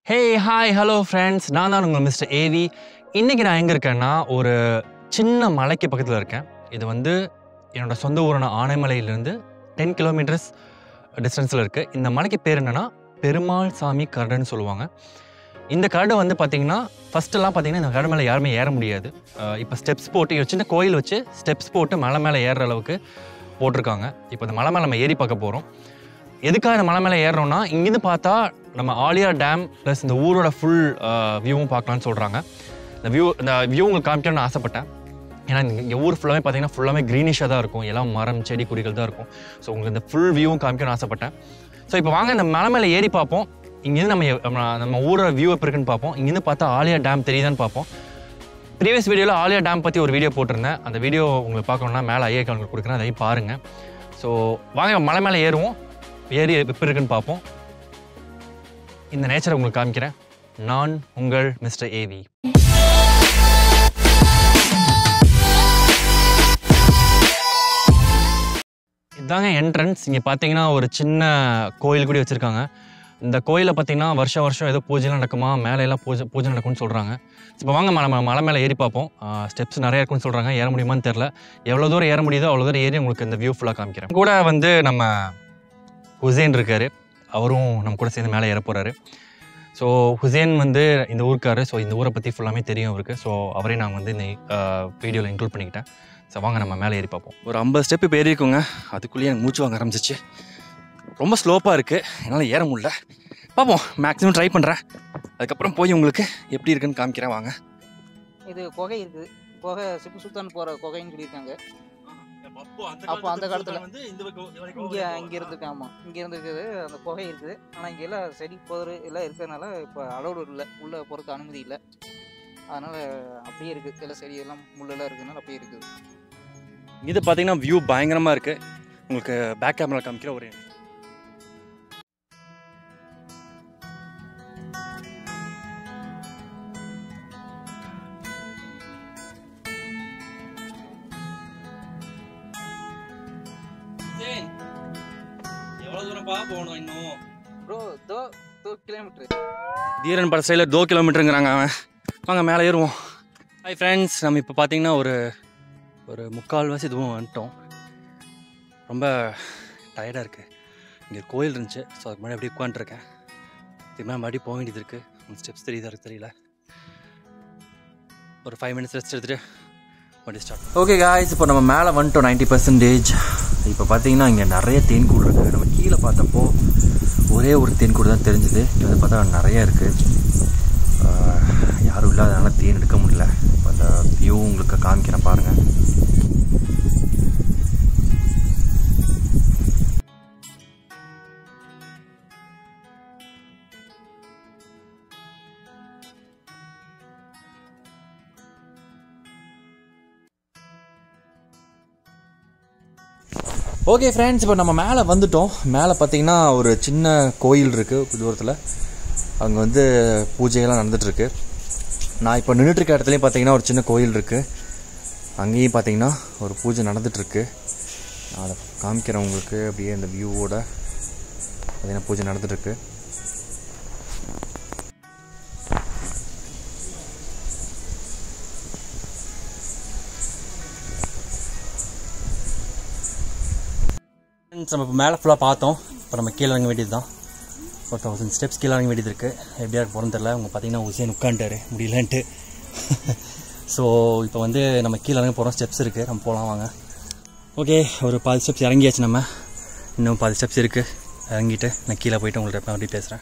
hey hi hello friends நான் தான் உங்கள் மிஸ்டர் ஏவி இன்றைக்கி நான் எங்கே இருக்கேன்னா ஒரு சின்ன மலைக்கு பக்கத்தில் இருக்கேன் இது வந்து என்னோடய சொந்த ஊரான ஆனைமலையிலேருந்து டென் கிலோமீட்டர்ஸ் டிஸ்டன்ஸில் இருக்குது இந்த மலைக்கு பேர் என்னென்னா பெருமாள் சாமி கரடுன்னு சொல்லுவாங்க இந்த கரடு வந்து பார்த்திங்கன்னா ஃபஸ்ட்டெல்லாம் பார்த்தீங்கன்னா இந்த கரடு மேலே யாருமே ஏற முடியாது இப்போ ஸ்டெப்ஸ் போட்டு ஒரு சின்ன கோயில் வச்சு ஸ்டெப்ஸ் போட்டு மலை மேலே ஏறுற அளவுக்கு போட்டிருக்காங்க இப்போ இந்த மலை மேலே நம்ம ஏறி பார்க்க போகிறோம் எதுக்காக இந்த மலை மேலே ஏறுறோம்னா இங்கேருந்து பார்த்தா நம்ம ஆலியார் டேம் ப்ளஸ் இந்த ஊரோட ஃபுல் வியூவும் பார்க்கலான்னு சொல்கிறாங்க இந்த வியூ இந்த வியூ உங்களுக்கு காமிக்கணும்னு நான் ஆசைப்பட்டேன் ஏன்னா இங்கே ஊர் ஃபுல்லாமே பார்த்தீங்கன்னா ஃபுல்லாமே க்ரீனிஷாக தான் இருக்கும் எல்லாம் மரம் செடி கொடிகள் தான் இருக்கும் ஸோ உங்களுக்கு இந்த ஃபுல் வியூவும் காமிக்கணும்னு ஆசைப்பட்டேன் ஸோ இப்போ வாங்க இந்த மலை மேலே ஏறி பார்ப்போம் இங்கேருந்து நம்ம எ- நம்ம நம்ம ஊரோட வியூ எப்படி இருக்குன்னு பார்ப்போம் இங்கேருந்து பார்த்தா ஆலியா டேம் தெரியுதான்னு பார்ப்போம் ப்ரீவியஸ் வீடியோவில் ஆலியா டேம் பற்றி ஒரு வீடியோ போட்டிருந்தேன் அந்த வீடியோ உங்களுக்கு பார்க்கணுன்னா மேலே ஐயா உங்களுக்கு கொடுக்குறேன் அதையும் பாருங்கள் ஸோ வாங்க மலை மேலே ஏறுவோம் ஏறி எப்படி இருக்குன்னு பார்ப்போம் இந்த நேச்சரை உங்களுக்கு காமிக்கிறேன் நான் உங்கள் மிஸ்டர் ஏவி இதாங்க என்ட்ரன்ஸ் இங்கே பார்த்தீங்கன்னா ஒரு சின்ன கோயில் கூட வச்சுருக்காங்க இந்த கோயிலில் பார்த்தீங்கன்னா வருஷம் வருஷம் ஏதோ பூஜைலாம் நடக்குமா மேலே எல்லாம் பூஜை பூஜை நடக்கும்னு சொல்கிறாங்க இப்போ வாங்க மலை மலை- மலை மேலே ஏறி பார்ப்போம் ஸ்டெப்ஸ் நிறைய இருக்குன்னு சொல்கிறாங்க ஏற முடியுமான்னு தெரில எவ்வளோ தூரம் ஏற முடியுதோ அவ்வளோ தூரம் ஏறி உங்களுக்கு இந்த வியூ ஃபுல்லாக காமிக்கிறேன் கூட வந்து நம்ம ஹுசேன் இருக்கார் அவரும் நம்ம கூட சேர்ந்து மேலே ஏற போகிறாரு ஸோ ஹுசேன் வந்து இந்த ஊருக்காரு ஸோ இந்த ஊரை பற்றி ஃபுல்லாமே தெரியும் அவருக்கு ஸோ அவரே நான் வந்து இந்த வீடியோவில் இன்க்ளூட் பண்ணிக்கிட்டேன் ஸோ வாங்க நம்ம மேலே ஏறி பார்ப்போம் ஒரு ஐம்பது ஸ்டெப்பு இப்போ ஏறிக்குங்க அதுக்குள்ளேயே எனக்கு மூச்சு வாங்க ஆரம்பிச்சிச்சு ரொம்ப ஸ்லோப்பாக இருக்குது என்னால் ஏற முடியல பார்ப்போம் மேக்ஸிமம் ட்ரை பண்ணுறேன் அதுக்கப்புறம் போய் உங்களுக்கு எப்படி இருக்குன்னு காமிக்கிறேன் வாங்க இது குகை இருக்குது குகை சிப்பு சுல்தான் போகிற குகைன்னு சொல்லியிருக்காங்க அப்போ அந்த காலத்துல இங்கே இங்கே இருந்துருக்கு ஆமாம் இங்கே இருந்துருக்குது அந்த குகை இருக்குது ஆனால் இங்கே எல்லாம் செடி போதர் எல்லாம் இருக்கிறதுனால இப்போ அலோடு இல்லை உள்ளே போகிறதுக்கு அனுமதி இல்லை அதனால் அப்படியே இருக்குது எல்லாம் செடி எல்லாம் முள்ளெல்லாம் இருக்கிறதுனால அப்படியே இருக்குது இது பார்த்தீங்கன்னா வியூ பயங்கரமாக இருக்குது உங்களுக்கு பேக் கேமரா காமிக்கிற ஒரு எவ்வளோ தூரம்ப்பா போகணும் இன்னும் ப்ரோ தோ தோ கிலோமீட்ரு தீரன் பட சைடில் தோ கிலோமீட்டருங்கிறாங்க அவன் வாங்க மேலே ஏறுவோம் ஹாய் ஃப்ரெண்ட்ஸ் நம்ம இப்போ பார்த்தீங்கன்னா ஒரு ஒரு முக்கால்வாசி இதுவும் வந்துட்டோம் ரொம்ப டயர்டாக இருக்குது இங்கே கோயில் இருந்துச்சு ஸோ அதுக்கு முன்னாடி அப்படியே உட்காந்துருக்கேன் இதுக்கு மேலே மறுபடியும் போக வேண்டியது இருக்குது ஸ்டெப்ஸ் தெரியுதா இருக்கு தெரியல ஒரு ஃபைவ் மினிட்ஸ் ரெஸ்ட் எடுத்துகிட்டு மறுபடியும் ஸ்டார்ட் ஓகே காய்ஸ் இப்போ நம்ம மேலே வந்துட்டோம் நைன்ட்டி பர்சன்டேஜ் இப்போ பார்த்தீங்கன்னா இங்கே நிறைய தேன்கூடு இருக்குது நம்ம கீழே பார்த்தப்போ ஒரே ஒரு தேன்கூடு தான் தெரிஞ்சுது இங்கே வந்து பார்த்தா நிறைய இருக்குது யாரும் இல்லாதனால தேன் எடுக்க முடியல இப்போ அந்த வியூ உங்களுக்கு காமிக்கிறேன் பாருங்கள் ஓகே ஃப்ரெண்ட்ஸ் இப்போ நம்ம மேலே வந்துட்டோம் மேலே பார்த்தீங்கன்னா ஒரு சின்ன கோயில் இருக்குது தூரத்தில் அங்கே வந்து பூஜையெல்லாம் நடந்துகிட்ருக்கு நான் இப்போ நின்றுட்டுருக்க இடத்துலையும் பார்த்தீங்கன்னா ஒரு சின்ன கோயில் இருக்குது அங்கேயும் பார்த்தீங்கன்னா ஒரு பூஜை நடந்துகிட்ருக்கு நான் அதை காமிக்கிறேன் உங்களுக்கு அப்படியே அந்த வியூவோட பார்த்தீங்கன்னா பூஜை நடந்துகிட்ருக்கு நம்ம இப்போ மேலே ஃபுல்லாக பார்த்தோம் இப்போ நம்ம கீழே இறங்க வேண்டியது தான் ஒரு தௌசண்ட் ஸ்டெப்ஸ் கீழே இறங்க வேண்டியது இருக்குது எப்படியா போகிறோம் தெரில அவங்க பார்த்தீங்கன்னா உசேன் உட்காந்துட்டாரு முடியலன்ட்டு ஸோ இப்போ வந்து நம்ம கீழே இறங்க போகிறோம் ஸ்டெப்ஸ் இருக்குது நம்ம போகலாம் வாங்க ஓகே ஒரு பாதி ஸ்டெப்ஸ் இறங்கியாச்சு நம்ம இன்னும் பாதி ஸ்டெப்ஸ் இருக்குது இறங்கிட்டு நான் கீழே போயிட்டு உங்கள்கிட்ட மறுபடியும் பேசுகிறேன்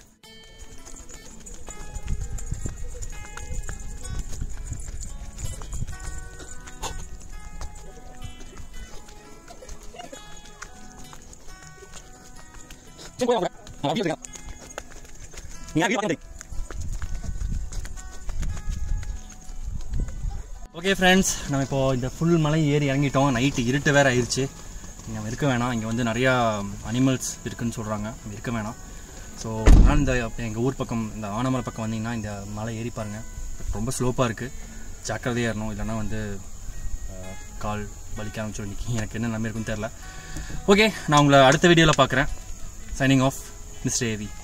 ஓகே ஃப்ரெண்ட்ஸ் நம்ம இப்போ இந்த ஃபுல் மலை ஏறி இறங்கிட்டோம் நைட்டு இருட்டு வேற ஆயிடுச்சு இங்கே நம்ம இருக்க வேணாம் இங்கே வந்து நிறையா அனிமல்ஸ் இருக்குன்னு சொல்கிறாங்க இங்கே இருக்க வேணாம் ஸோ அதனால் இந்த எங்கள் ஊர் பக்கம் இந்த ஆனமலை பக்கம் வந்தீங்கன்னா இந்த மலை ஏறி பாருங்கள் ரொம்ப ஸ்லோப்பாக இருக்குது ஜாக்கிரதையாக ஏறணும் இல்லைன்னா வந்து அஹ், கால் வலிக்க ஆரம்பிச்சிடும் இன்னைக்கு எனக்கு என்ன நம்பி இருக்குன்னு தெரில ஓகே நான் உங்களை அடுத்த வீடியோவில் பார்க்குறேன் சைனிங் ஆஃப் மிஸ்டர் ஏவி